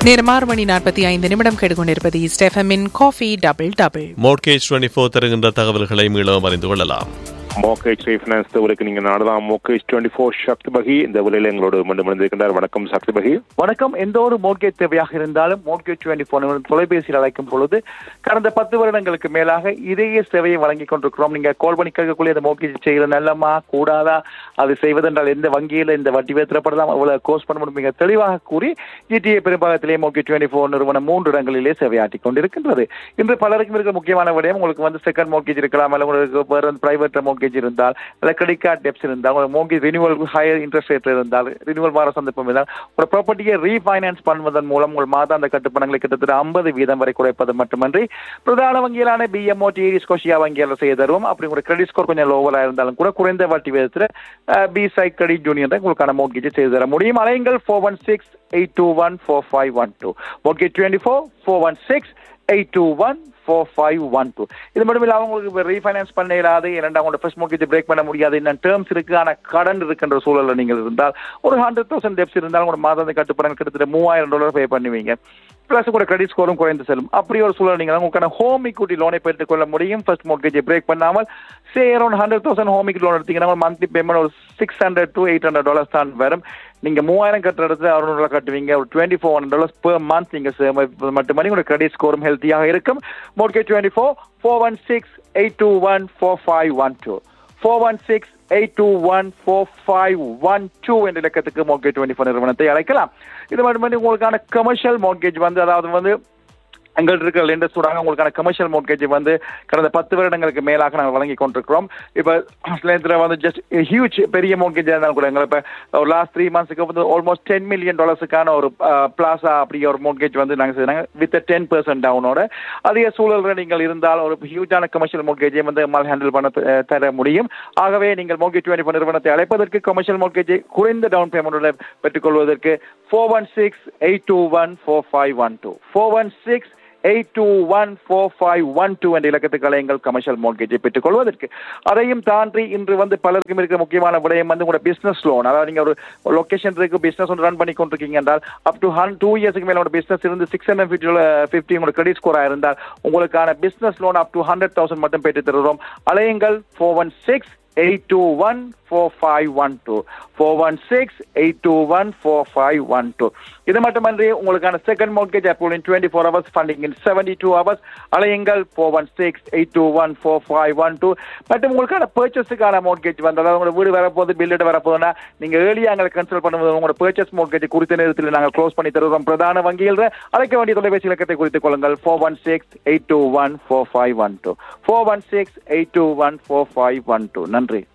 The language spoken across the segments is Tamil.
நேரம் ஆறு மணி நாற்பத்தி ஐந்து நிமிடம் கேட்டுக்கொண்டிருப்பது ஸ்டெஃபமின் காஃபி double double mortgage twenty four தருகின்ற தகவல்களை மீளவும் அறிந்து கொள்ளலாம் மோகேஜ் ரீஃபினான்ஸ் தவிர்க்கு நீங்க நாடலாம் மோகேஜ் டுவெண்ட்டி ஃபோர் சக்தி பகி இந்த விலையில எங்களோடு மீண்டும் இணைந்திருக்கின்றார் வணக்கம் சக்தி பகி வணக்கம் எந்த ஒரு மோட்கேஜ் தேவையாக இருந்தாலும் மோட்கேஜ் டுவெண்ட்டி ஃபோர் தொலைபேசியில் அழைக்கும் பொழுது கடந்த பத்து வருடங்களுக்கு மேலாக இதே சேவையை வழங்கிக் கொண்டிருக்கிறோம் நீங்க கால் பண்ணி கேட்கக்கூடிய அந்த மோட்கேஜ் செய்யறது நல்லமா கூடாதா அது செய்வதென்றால் எந்த வங்கியில் இந்த வட்டி வேத்திரப்படலாம் அவ்வளவு கோர்ஸ் பண்ண முடியும் மிக தெளிவாக கூறி ஜிடிஏ பெரும்பாகத்திலே மோட்கேஜ் டுவெண்ட்டி ஃபோர் நிறுவனம் மூன்று இடங்களிலே சேவையாற்றி கொண்டிருக்கின்றது இன்று பலருக்கும் இருக்கிற முக்கியமான விடயம் உங்களுக்கு வந்து செகண்ட் மோட்கேஜ் இருக்கலாம் அல்ல உங்களுக்கு வேற பிரைவேட் மோட்கேஜ் இருந்தால் அல்ல கிரெடிட் கார்டு டெப்ஸ் இருந்தால் உங்களுக்கு mortgage renewal higher interest rate இருந்தால் ரினிவல் வர சந்தர்ப்பம் இருந்தால் ஒரு ப்ராப்பர்ட்டியை ரீஃபைனான்ஸ் பண்ணுவதன் மூலம் உங்கள் மாதாந்த கட்டுப்பணங்களை கிட்டத்தட்ட ஐம்பது வீதம் வரை குறைப்பது மட்டுமன்றி பிரதான வங்கியிலான பிஎம்ஓ டிஏடி ஸ்கோஷியா வங்கியால் செய்ய தருவோம் அப்படி உங்களுடைய கிரெடிட் ஸ்கோர் கொஞ்சம் லோவராக இருந்தாலும் கூட குறைந்த வட்டி விதத்தில் பி சை கிரெடிட் யூனியன் உங்களுக்கான மோட்கேஜ் செய்து தர முடியும் அலைங்கள் four one six eight two one four five one two mortgage twenty four four one six eight two one four five one two இது மட்டும் இல்லாமல் உங்களுக்கு ரீஃபைனான்ஸ் பண்ண இயலாது இரண்டு அவங்களோட ஃபர்ஸ்ட் மோக்கேஜ் பிரேக் பண்ண முடியாது இன்னும் டேர்ம்ஸ் இருக்கு ஆனால் கடன் இருக்கின்ற சூழலில் நீங்கள் இருந்தால் ஒரு ஹண்ட்ரட் தௌசண்ட் டெப்ஸ் இருந்தால் உங்களோட மாதத்தை கட்டுப்படம் கிட்டத்தட்ட மூவாயிரம் டாலர் பே பண்ணுவீங்க பிளஸ் கூட கிரெடிட் ஸ்கோரும் குறைந்து செல்லும் அப்படி ஒரு சூழல் நீங்கள் உங்களுக்கான ஹோம் இக்குட்டி லோனை பெற்றுக் கொள்ள முடியும் ஃபர்ஸ்ட் மோர்கேஜை பிரேக் பண்ணாமல் say around hundred thousand home equity loan எடுத்தீங்கன்னா மந்த்லி பேமெண்ட் ஒரு six hundred to eight hundred dollars தான் வரும் நீங்க மூவாயிரம் கட்டுற இடத்துல அறுநூறு கட்டுவீங்க ஒரு twenty four hundred dollars per month நீங்க மட்டுமே உங்களோட கிரெடிட் ஸ்கோரும் ஹெல்த்தியாக இருக்கும் mortgage twenty four four one six eight two one four five one two four one six eight two one four five one two என்ற இலக்கத்துக்கு மோர்கேஜ் டுவெண்ட்டி ஃபோர் நிறுவனத்தை அழைக்கலாம் இது மட்டுமே உங்களுக்கான கமர்ஷியல் மோர்கேஜ் வந்து அதாவது வந்து எங்கள்ட்ட இருக்கிற லெண்டர்ஸ் கூட உங்களுக்கான கமர்ஷியல் மோட்கேஜ் வந்து கடந்த பத்து வருடங்களுக்கு மேலாக நாங்கள் வழங்கி கொண்டிருக்கிறோம் இப்போ இதில் வந்து ஜஸ்ட் ஹியூஜ் பெரிய மோட்கேஜ் இருந்தாலும் கூட எங்களை இப்போ ஒரு லாஸ்ட் த்ரீ மந்த்ஸுக்கு வந்து ஆல்மோஸ்ட் டென் மில்லியன் டாலர்ஸுக்கான ஒரு பிளாசா அப்படி ஒரு மோட்கேஜ் வந்து நாங்கள் செய்கிறாங்க வித் டென் பெர்சன்ட் டவுனோட அதே சூழலில் நீங்கள் இருந்தால் ஒரு ஹியூஜான கமர்ஷியல் மோட்கேஜை வந்து நம்மால் ஹேண்டில் பண்ண தர முடியும் ஆகவே நீங்கள் மோட்கேஜ் டுவெண்ட்டி நிறுவனத்தை அழைப்பதற்கு கமர்ஷியல் மோட்கேஜை குறைந்த டவுன் பேமெண்ட்டோட பெற்றுக்கொள்வதற்கு four one six eight two one four five one two four one six eight two one four five one two என்ற இலக்கத்துக்கு அலையுங்கள் கமர்ஷியல் மோட்கேஜை பெற்றுக் கொள்வதற்கு அதையும் தாண்டி இன்று வந்து பலருக்கும் இருக்கிற முக்கியமான விடயம் வந்து உங்களோட பிசினஸ் லோன் அதாவது நீங்க ஒரு லொகேஷன் இருக்கு பிசினஸ் ஒன்று ரன் பண்ணி கொண்டிருக்கீங்க என்றால் அப் டு ஹன் டூ இயர்ஸ்க்கு மேல உங்களோட பிசினஸ் இருந்து சிக்ஸ் ஹண்ட்ரட் ஃபிஃப்டி ஃபிஃப்டி உங்களோட கிரெடிட் ஸ்கோரா இருந்தால் உங்களுக்கான business loan up to hundred thousand மட்டும் பெற்று தருகிறோம் அலையுங்கள் four one six eight two one four five one two four one six eight two one four five one two இது மட்டுமன்றி உங்களுக்கான second mortgage approval in twenty four hours funding in seventy two hours அலையுங்கள் four one six eight two one four five one two மற்றும் உங்களுக்கான பர்ச்சேஸுக்கான மோட்கேஜ் வந்து அதாவது உங்களோட வீடு வரப்போகுது பில்லிட்டு வரப்போகுதுன்னா நீங்கள் ஏர்லியாக எங்களை கன்சல்ட் பண்ணும்போது உங்களோட பர்ச்சேஸ் மோட்கேஜ் குறித்த நேரத்தில் நாங்கள் க்ளோஸ் பண்ணி தருவோம் பிரதான வங்கியில் அழைக்க வேண்டிய தொலைபேசி இலக்கத்தை குறித்துக் கொள்ளுங்கள் four one six eight two one four five one two four one six eight two one four five one two நன்றி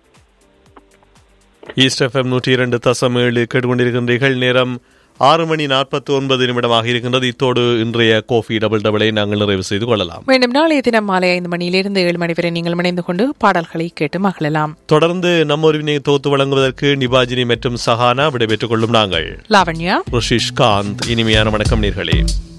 ஈஸ்ட் எஃப்எம் நூற்றி இரண்டு தசம் ஏழு கேட்டுக்கொண்டிருக்கின்றீர்கள் நேரம் ஆறு மணி நாற்பத்தி ஒன்பது நிமிடமாக இருக்கின்றது இத்தோடு இன்றைய கோஃபி டபுள் டபுளை நாங்கள் நிறைவு செய்து கொள்ளலாம் மீண்டும் நாளைய தினம் மாலை ஐந்து மணியிலிருந்து ஏழு மணி வரை நீங்கள் இணைந்து கொண்டு பாடல்களை கேட்டு மகிழலாம் தொடர்ந்து நம்ம உரிவினை தொகுத்து வழங்குவதற்கு நிபாஜினி மற்றும் சஹானா விடைபெற்றுக் கொள்ளும் நாங்கள் லாவண்யா ருஷிஷ் காந்த் இனிமையான வணக்கம் நேர்களே